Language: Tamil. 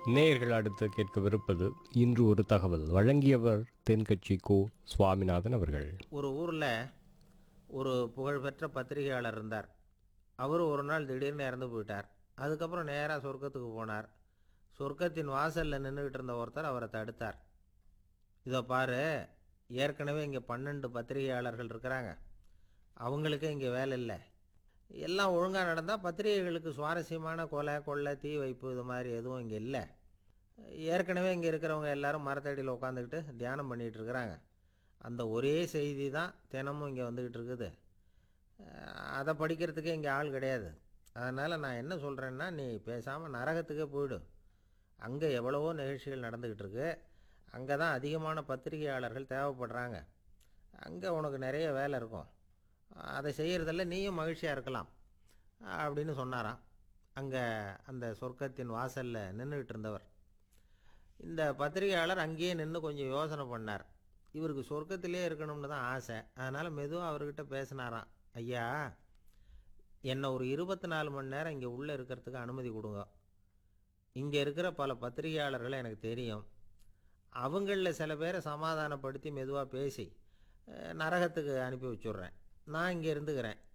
நேயர்கள் அடுத்து கேட்கவிருப்பது இன்று ஒரு தகவல் வழங்கியவர் தென்கட்சி கோ சுவாமிநாதன் அவர்கள் ஒரு ஊரில் ஒரு புகழ்பெற்ற பத்திரிகையாளர் இருந்தார் அவர் ஒரு நாள் திடீர்னு இறந்து போயிட்டார் அதுக்கப்புறம் நேராக சொர்க்கத்துக்கு போனார் சொர்க்கத்தின் வாசலில் நின்றுக்கிட்டு இருந்த ஒருத்தர் அவரை தடுத்தார் இதோ பாரு ஏற்கனவே இங்கே பன்னெண்டு பத்திரிகையாளர்கள் இருக்கிறாங்க அவங்களுக்கு இங்கே வேலை இல்லை எல்லாம் ஒழுங்காக நடந்தால் பத்திரிகைகளுக்கு சுவாரஸ்யமான கொலை கொள்ளை தீ வைப்பு இது மாதிரி எதுவும் இங்கே இல்லை ஏற்கனவே இங்கே இருக்கிறவங்க எல்லாரும் மரத்தடியில் உட்காந்துக்கிட்டு தியானம் பண்ணிகிட்டு இருக்கிறாங்க அந்த ஒரே செய்தி தான் தினமும் இங்கே வந்துக்கிட்டு இருக்குது அஹ் அதை படிக்கிறதுக்கே இங்கே ஆள் கிடையாது அதனால் நான் என்ன சொல்கிறேன்னா நீ பேசாமல் நரகத்துக்கே போயிடு அங்கே எவ்வளவோ நிகழ்ச்சிகள் நடந்துக்கிட்டு இருக்கு அங்கே தான் அதிகமான பத்திரிகையாளர்கள் தேவைப்படுறாங்க அங்கே உனக்கு நிறைய வேலை இருக்கும் அதை செய்கிறதில் நீயும் மகிழ்ச்சியாக இருக்கலாம் அப்படின்னு சொன்னாராம் அங்கே அந்த சொர்க்கத்தின் வாசலில் நின்றுக்கிட்டு இருந்தவர் இந்த பத்திரிகையாளர் அங்கேயே நின்று கொஞ்சம் யோசனை பண்ணார் இவருக்கு சொர்க்கத்திலே இருக்கணும்னு தான் ஆசை அதனால் மெதுவாக அவர்கிட்ட பேசினாராம் ஐயா என்னை ஒரு இருபத்தி நாலு மணி நேரம் இங்கே உள்ளே இருக்கிறதுக்கு அனுமதி கொடுங்க இங்கே இருக்கிற பல பத்திரிகையாளர்களை எனக்கு தெரியும் அவங்களில் சில பேரை சமாதானப்படுத்தி மெதுவாக பேசி அஹ், நரகத்துக்கு அனுப்பி வச்சுட்றேன் நான் இங்கே இருந்துக்கிறேன்